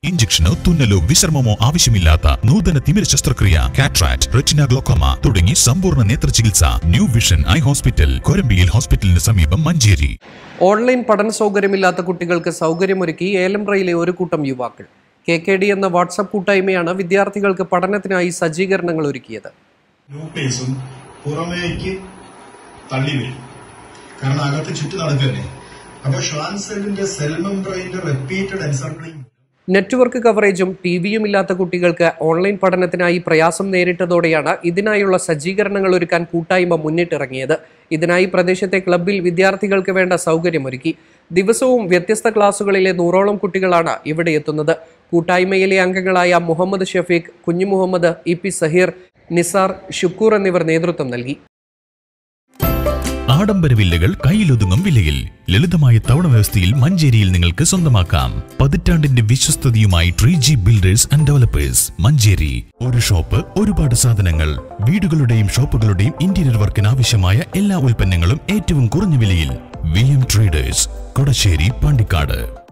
ഇഞ്ചക്ഷനോ തുന്നലോ വിശ്രമമോ ആവശ്യമില്ലാത്ത നൂതന തിമിര ശസ്ത്രക്രിയ കാട്രാക്ട് റെറ്റിന ഗ്ലോക്കോമ തുടങ്ങി സമ്പൂർണ്ണ നേത്ര ചികിത്സ ന്യൂ വിഷൻ ഐ ഹോസ്പിറ്റൽ കൊരമ്പിയിൽ ഹോസ്പിറ്റലിന് സമീപം മഞ്ചേരി ഓൺലൈൻ പഠന സൗകര്യമില്ലാത്ത കുട്ടികൾക്ക് സൗകര്യമൊരുക്കി ഏലംബ്രയിലെ ഒരു കൂട്ടം യുവാക്കൾ കെ കെ ഡി എന്ന വാട്സപ്പ് കൂട്ടായ്മയാണ് വിദ്യാർത്ഥികൾക്ക് പഠനത്തിനായി സജ്ജീകരണങ്ങൾ ഒരുക്കിയത് ന്യൂക്ലിയസും പുറമേക്ക് തള്ളി വരും കാരണം അകത്ത് ചുറ്റി നടക്കല്ലേ അപ്പൊ ഷ്വാൻ സെല്ലിന്റെ സെൽ മെംബ്രെയിന്റെ റിപ്പീറ്റഡ് എൻസർക്ലിംഗ് നെറ്റ്വർക്ക് കവറേജും ടി വിയും ഇല്ലാത്ത കുട്ടികൾക്ക് ഓൺലൈൻ പഠനത്തിനായി പ്രയാസം നേരിട്ടതോടെയാണ് ഇതിനായുള്ള സജ്ജീകരണങ്ങൾ ഒരുക്കാൻ കൂട്ടായ്മ മുന്നിട്ടിറങ്ങിയത് ഇതിനായി പ്രദേശത്തെ ക്ലബ്ബിൽ വിദ്യാർത്ഥികൾക്ക് വേണ്ട സൗകര്യമൊരുക്കി ദിവസവും വ്യത്യസ്ത ക്ലാസുകളിലെ നൂറോളം കുട്ടികളാണ് ഇവിടെ എത്തുന്നത് കൂട്ടായ്മയിലെ അംഗങ്ങളായ മുഹമ്മദ് ഷഫീഖ് കുഞ്ഞു മുഹമ്മദ് ഇ പി സഹീർ നിസാർ ഷുക്കൂർ എന്നിവർ നേതൃത്വം നൽകി ആഡംബര വില്ലകൾ കയ്യിലൊതുങ്ങും വിലയിൽ ലളിതമായ തവണ വ്യവസ്ഥയിൽ മഞ്ചേരിയിൽ നിങ്ങൾക്ക് സ്വന്തമാക്കാം പതിറ്റാണ്ടിന്റെ വിശ്വസ്തതയുമായി tree G builders and developers Manjeri ഒരു ഷോപ്പ് ഒരുപാട് സാധനങ്ങൾ വീടുകളുടെയും ഷോപ്പുകളുടെയും ഇന്റീരിയർ വർക്കിന് ആവശ്യമായ എല്ലാ ഉൽപ്പന്നങ്ങളും ഏറ്റവും കുറഞ്ഞ വിലയിൽ V M traders Kodassery Pandikkad